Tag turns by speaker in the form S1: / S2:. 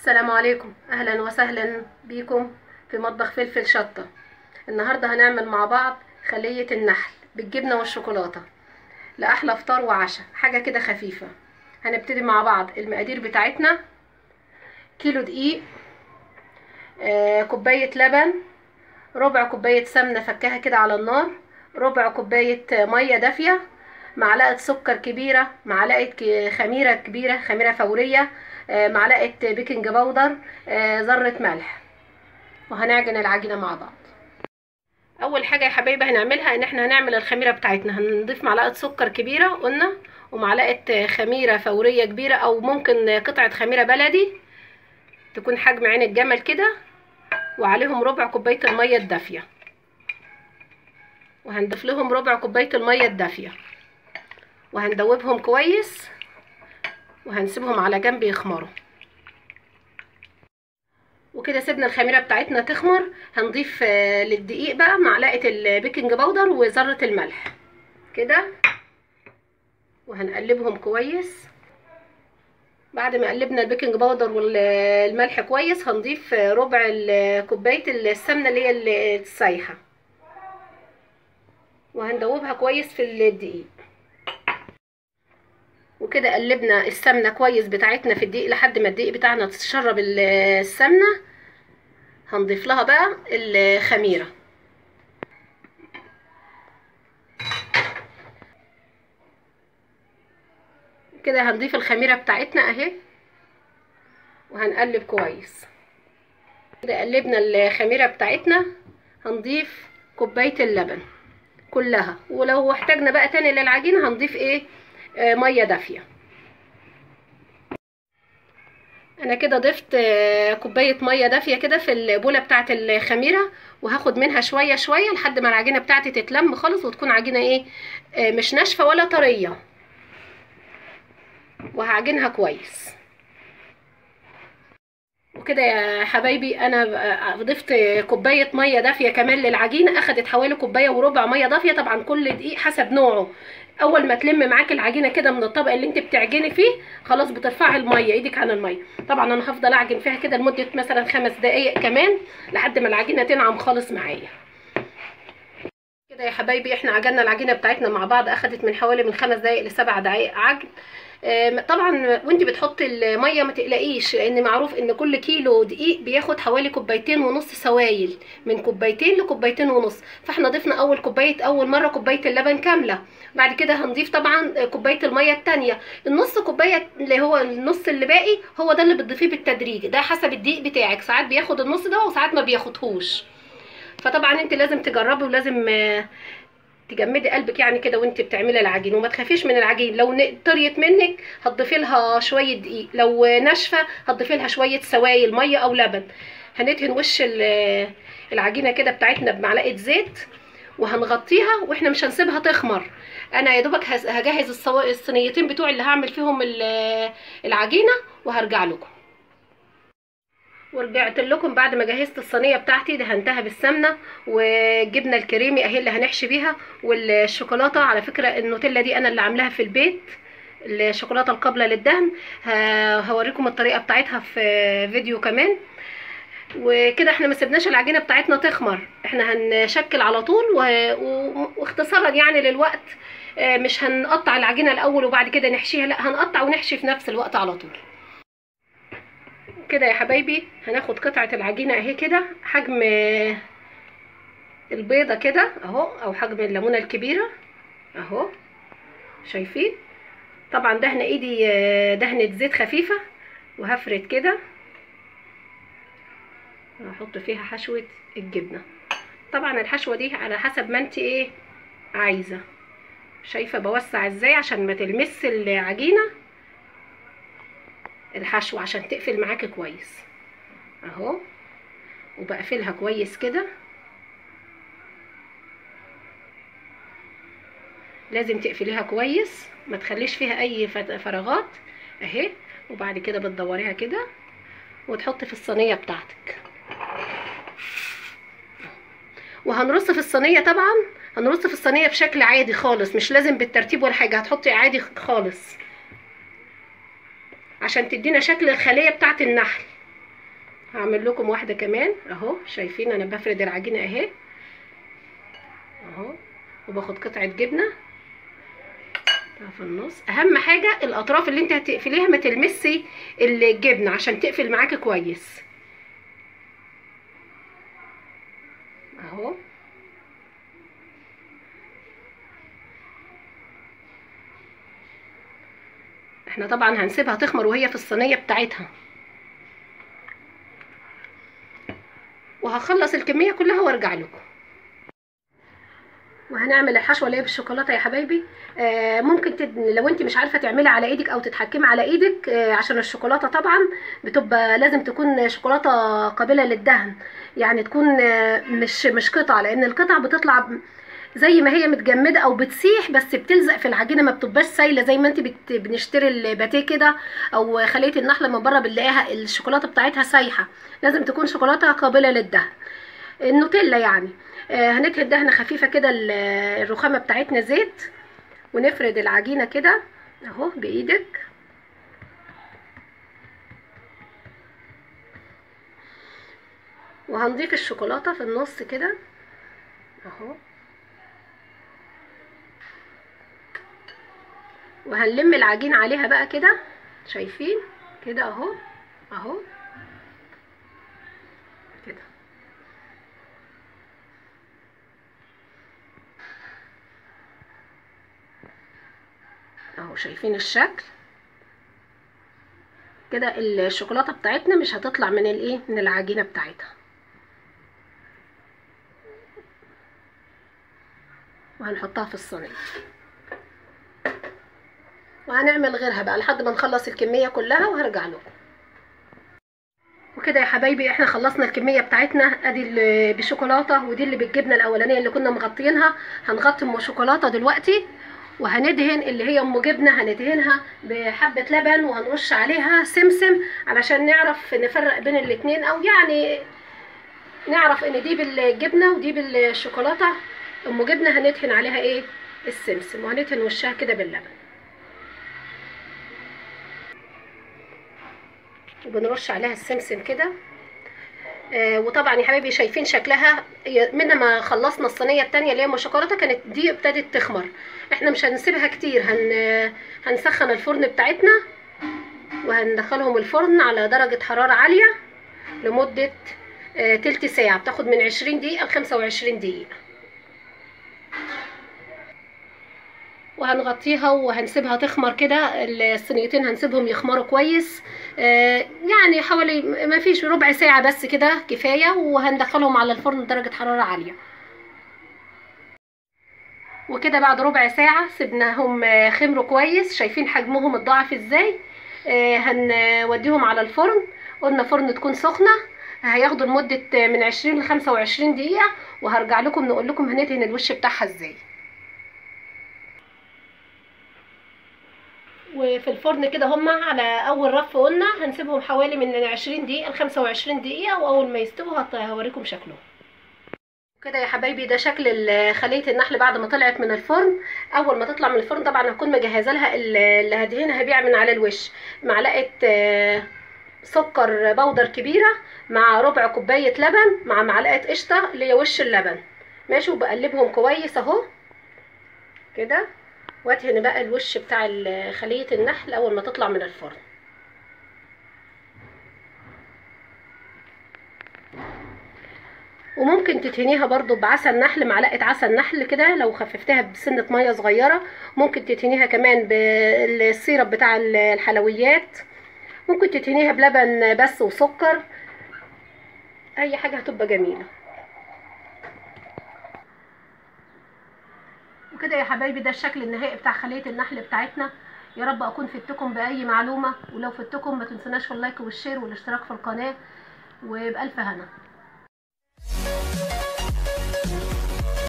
S1: السلام عليكم اهلا وسهلا بيكم في مطبخ فلفل شطه النهارده هنعمل مع بعض خليه النحل بالجبنه والشوكولاته لاحلى فطار وعشاء حاجه كده خفيفه هنبتدي مع بعض المقادير بتاعتنا كيلو دقيق آه، كوبايه لبن ربع كوبايه سمنه فكها كده على النار ربع كوبايه ميه دافيه معلقه سكر كبيره معلقه ك- خميره كبيره خميره فوريه آه، معلقه بيكنج باودر آه، ذره ملح وهنعجن العجينه مع بعض اول حاجه يا حبايبي هنعملها ان احنا هنعمل الخميره بتاعتنا هنضيف معلقه سكر كبيره قلنا ومعلقه خميره فوريه كبيره او ممكن قطعه خميره بلدي تكون حجم عين الجمل كده وعليهم ربع كوبايه الميه الدافيه وهنضيف لهم ربع كوبايه الميه الدافيه وهندوبهم كويس وهنسيبهم على جنب يخمروا وكده سيبنا الخميره بتاعتنا تخمر هنضيف آه، للدقيق بقى معلقه البيكنج باودر وذره الملح كده وهنقلبهم كويس بعد ما قلبنا البيكنج باودر والملح كويس هنضيف آه، ربع ال- كوبايه السمنه اللي هي السايحه وهندوبها كويس في الدقيق وكده قلبنا السمنه كويس بتاعتنا في الدقيق لحد ما الدقيق بتاعنا تتشرب ال- السمنه هنضيف لها بقى الخميره كده هنضيف الخميره بتاعتنا اهي وهنقلب كويس كده قلبنا الخميره بتاعتنا هنضيف كوبايه اللبن كلها ولو احتاجنا بقى تاني للعجينه هنضيف ايه آه ميه دافيه انا كده ضفت آه، كوبايه ميه دافيه كده في البوله بتاعه الخميره وهاخد منها شويه شويه لحد ما العجينه بتاعتي تتلم خالص وتكون عجينه ايه آه، مش ناشفه ولا طريه وهعجنها كويس وكده يا حبايبي انا ب- ضفت كوبايه ميه دافيه كمان للعجينه اخدت حوالي كوبايه وربع ميه دافيه طبعا كل دقيق حسب نوعه اول ما تلم معاك العجينه كده من الطبق اللي انت بتعجني فيه خلاص بترفعي الميه ايدك عن الميه طبعا انا هفضل اعجن فيها كده لمده مثلا خمس دقائق كمان لحد ما العجينه تنعم خالص معايا كده يا حبايبي احنا عجنا العجينه بتاعتنا مع بعض اخدت من حوالي من خمس دقائق لسبع دقائق عجن آم، طبعا وانت بتحطي الميه ما تقلقيش لان معروف ان كل كيلو دقيق بياخد حوالي كوبايتين ونص سوائل من كوبايتين لكوبايتين ونص فاحنا ضفنا اول كوبايه اول مره كوبايه اللبن كامله بعد كده هنضيف طبعا كوبايه الميه التانية النص كوبايه اللي هو النص اللي باقي هو ده اللي بتضيفيه بالتدريج ده حسب الدقيق بتاعك ساعات بياخد النص ده وساعات ما بياخدهوش فطبعا انت لازم تجربي ولازم آه، تجمدي قلبك يعني كده وانت بتعملي العجين وما تخافيش من العجين لو ن- طريت منك هتضيفي لها شويه دقيق لو ناشفه هتضيفي لها شويه سوائل ميه او لبن هندهن وش ال- العجينه كده بتاعتنا بمعلقه زيت وهنغطيها واحنا مش هنسيبها تخمر انا يا دوبك هز- هجهز الصوا- الصينيتين بتوعي اللي هعمل فيهم ال- العجينه وهرجع لكم ورجعت لكم بعد ما جهزت الصينيه بتاعتي دهنتها بالسمنه والجبنه الكريمي اهي اللي هنحشي بيها والشوكولاته على فكره النوتيلا دي انا اللي عاملاها في البيت الشوكولاته القابله للدهن ه- هوريكم الطريقه بتاعتها في فيديو كمان وكده احنا ما سيبناش العجينه بتاعتنا تخمر احنا هنشكل على طول و... و... واختصارا يعني للوقت آه، مش هنقطع العجينه الاول وبعد كده نحشيها لا هنقطع ونحشي في نفس الوقت على طول كده يا حبايبي هناخد قطعة العجينة اهي كده حجم آه، البيضة كده اهو او حجم الليمونة الكبيرة اهو شايفين طبعا دهن ايدي آه، دهنة زيت خفيفة وهفرد كده هحط فيها حشوة الجبنة طبعا الحشوة دي على حسب ما انت ايه عايزة شايفة بوسع ازاي عشان ما تلمس العجينة الحشو عشان تقفل معاكي كويس اهو وبقفلها كويس كده لازم تقفليها كويس ما تخليش فيها اي فت- فراغات اهي وبعد كده بتدوريها كده وتحطي في الصينيه بتاعتك وهنرص في الصينيه طبعا هنرص في الصينيه بشكل عادي خالص مش لازم بالترتيب ولا حاجه هتحطي عادي خالص عشان تدينا شكل الخليه بتاعه النحل هعمل لكم واحده كمان اهو شايفين انا بفرد العجينه اهي اهو وباخد قطعه جبنه في النص اهم حاجه الاطراف اللي انت هتقفليها ما تلمسي الجبنه عشان تقفل معاكي كويس اهو احنا طبعا هنسيبها تخمر وهي في الصينيه بتاعتها وهخلص الكميه كلها وارجع لكم وهنعمل الحشوه اللي هي بالشوكولاته يا حبايبي آه ممكن تد... لو انت مش عارفه تعملي على ايدك او تتحكمي على ايدك آه عشان الشوكولاته طبعا بتبقى لازم تكون شوكولاته قابله للدهن يعني تكون آه مش مش قطع لان القطع بتطلع زي ما هي متجمده او بتسيح بس بتلزق في العجينه ما بتبقاش سايله زي ما انت بت... بنشتري الباتيه كده او خليه النحله من بره بنلاقيها الشوكولاته بتاعتها سايحه لازم تكون شوكولاته قابله للدهن النوتيلا يعني آه هندهن دهنه خفيفه كده الرخامه بتاعتنا زيت ونفرد العجينه كده اهو بايدك وهنضيف الشوكولاته في النص كده اهو وهنلم العجين عليها بقى كده شايفين كده اهو اهو كده اهو شايفين الشكل كده الشوكولاته بتاعتنا مش هتطلع من الايه من العجينه بتاعتها وهنحطها في الصينيه وهنعمل غيرها بقى لحد ما نخلص الكميه كلها وهرجع لكم وكده يا حبايبي احنا خلصنا الكميه بتاعتنا ادي اللي بشوكولاته ودي اللي بالجبنه الاولانيه اللي كنا مغطينها هنغطي ام شوكولاته دلوقتي وهندهن اللي هي ام جبنه هندهنها بحبه لبن وهنرش عليها سمسم علشان نعرف نفرق بين الاتنين او يعني نعرف ان دي بالجبنه ودي بالشوكولاته ام جبنه هندهن عليها ايه السمسم وهندهن وشها كده باللبن وبنرش عليها السمسم كده آه وطبعا يا حبايبي شايفين شكلها من ما خلصنا الصينيه التانية اللي هي ام شوكولاته كانت دي ابتدت تخمر احنا مش هنسيبها كتير هن هنسخن الفرن بتاعتنا وهندخلهم الفرن على درجه حراره عاليه لمده آه تلت ساعه بتاخد من 20 دقيقه ل 25 دقيقه وهنغطيها وهنسيبها تخمر كده الصينيتين هنسيبهم يخمروا كويس آه يعني حوالي ما فيش ربع ساعة بس كده كفاية وهندخلهم على الفرن درجة حرارة عالية وكده بعد ربع ساعة سيبناهم خمروا كويس شايفين حجمهم اتضاعف ازاي آه هنوديهم على الفرن قلنا فرن تكون سخنة هياخدوا لمدة من عشرين لخمسة وعشرين دقيقة وهرجع لكم نقول لكم هندهن الوش بتاعها ازاي وفي الفرن كده هما على اول رف قلنا هنسيبهم حوالي من 20 دقيقه ل 25 دقيقه واول ما يستووا هوريكم شكلهم كده يا حبايبي ده شكل خليه النحل بعد ما طلعت من الفرن اول ما تطلع من الفرن طبعا هكون مجهزه لها اللي هدهنها بيع من على الوش معلقه سكر بودر كبيره مع ربع كوبايه لبن مع معلقه قشطه اللي هي وش اللبن ماشي وبقلبهم كويس اهو كده وادهن بقى الوش بتاع خلية النحل اول ما تطلع من الفرن وممكن تدهنيها برضو بعسل نحل معلقة عسل نحل كده لو خففتها بسنة مية صغيرة ممكن تدهنيها كمان بالسيرب بتاع الحلويات ممكن تدهنيها بلبن بس وسكر اي حاجة هتبقى جميلة وكده يا حبايبي ده الشكل النهائي بتاع خلية النحل بتاعتنا يا رب اكون فدتكم باي معلومة ولو فدتكم ما تنسوناش في اللايك والشير والاشتراك في القناة وبألف هنا